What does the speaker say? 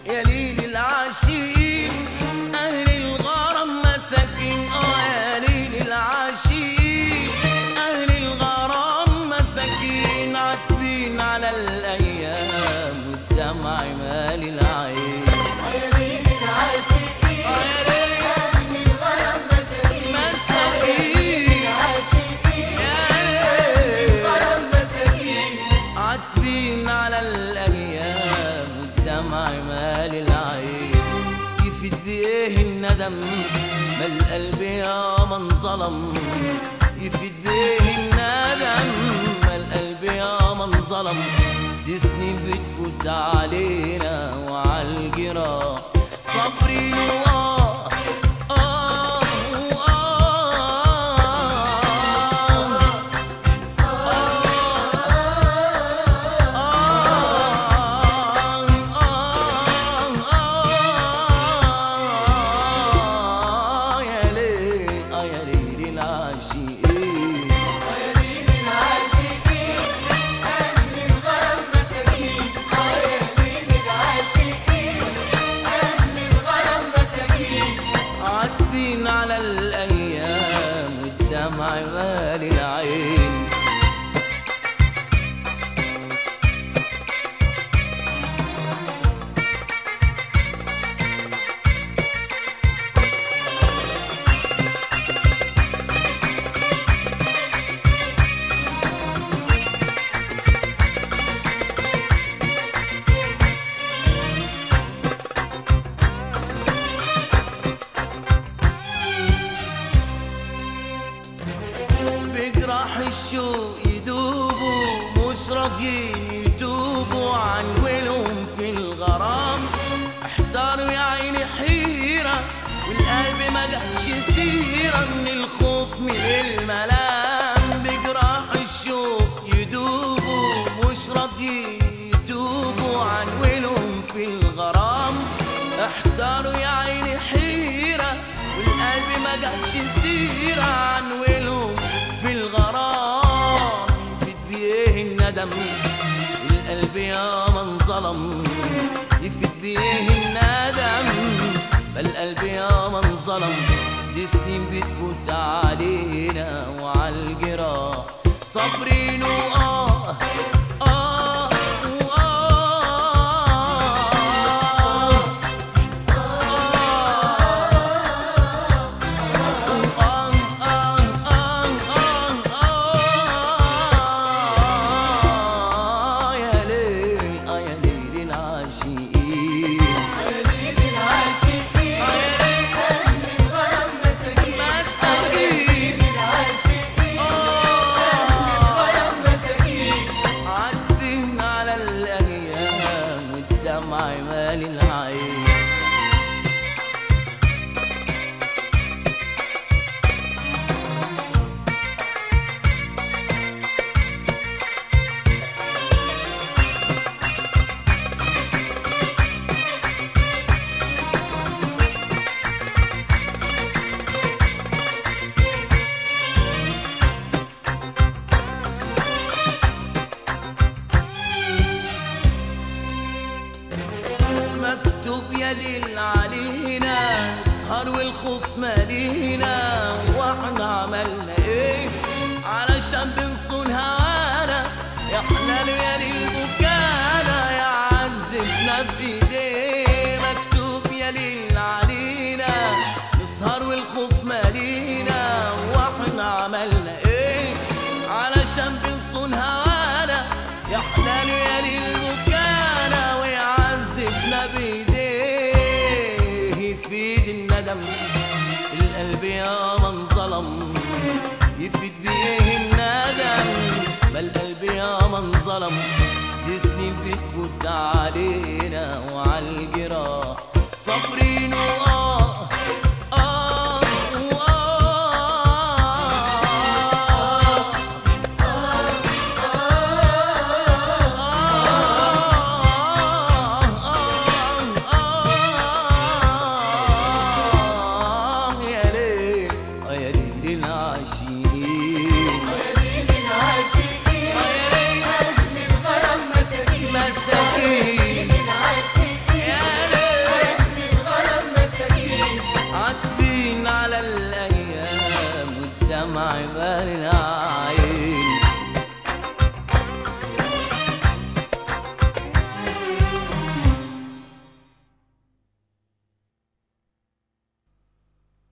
يا ليل العاشقين أهل الغرام مساكين آه يا ليل العاشقين أهل الغرام مساكين عاتبين على الأيام والدمع مال العين يا ليل العاشقين آه يا ليل أهل الغرام مساكين مساكين العاشقين يا ليل غرام مساكين عاتبين على الايام والدمع مال العين يفيد بايه الندم ما القلب يا من ظلم يفيد بايه الندم ما القلب يا من ظلم دي سنين بتفوت علينا وعالجراح صبري وآه آه آه يا ليل يا ليل العاشقين يا ليل العاشقين أهل الغرام مساكين يا ليل العاشقين أهل الغرام مساكين عاتبين على الايام والدمع مال العين بجراح الشوق يدوبوا مش راضيين يتوبوا عن ولهم في الغرام احتاروا يا عيني حيرة والقلب ما جابش سيرة من الخوف من الملام بجراح الشوق يدوبوا مش راضيين يتوبوا عن ولهم في الغرام احتاروا يا عيني حيرة والقلب ما جابش سيرة عن ولهم في الغرام يفيد بيه الندم والقلب يا من ظلم يفيد بيه الندم بل قلب يا من ظلم دي سنين بتفوت علينا وعالجراح صابرين وآه آه وآه يا ليل يا ليل العاشقين يا ليل العاشقين أهل الغرام مساكين مساكين العاشقين الغرام مساكين عاتبين على الايام والدمع مال العين مكتوب يا ليل علينا اسهر والخوف مالينا واحنا عملنا ايه علشان بنصون هوانا يا حلال يا ليل بكانا يا عذبنا في ايديه مكتوب يا ليل علينا نسهر والخوف مالينا واحنا عملنا ايه علشان بنصون هوانا يا حلال يا ليل بكانا ويعذبنا بايديه يفيد الندم القلب يا من ظلم يفيد بيه الندم ما القلب يا من ظلم دي سنين بتفوت علينا وعلى